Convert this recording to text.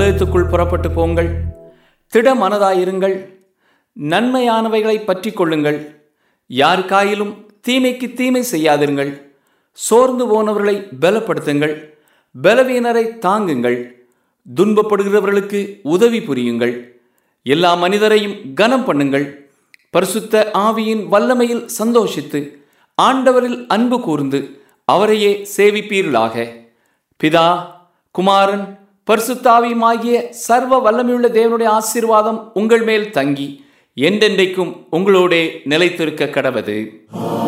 நல்லெழுத்துக்குள் புறப்பட்டு போங்கள் திட மனதாயிருங்கள் நன்மையானவைகளை பற்றி கொள்ளுங்கள் யாருக்காயிலும் தீமைக்கு தீமை செய்யாதிருங்கள் சோர்ந்து போனவர்களை பலப்படுத்துங்கள் பலவீனரை தாங்குங்கள் துன்பப்படுகிறவர்களுக்கு உதவி புரியுங்கள் எல்லா மனிதரையும் கனம் பண்ணுங்கள் பரிசுத்த ஆவியின் வல்லமையில் சந்தோஷித்து ஆண்டவரில் அன்பு கூர்ந்து அவரையே சேவிப்பீர்களாக பிதா குமாரன் பரிசுத்தாவியுமாகிய சர்வ வல்லமையுள்ள தேவனுடைய ஆசீர்வாதம் உங்கள் மேல் தங்கி என்றென்றைக்கும் உங்களோடே நிலைத்திருக்க கடவது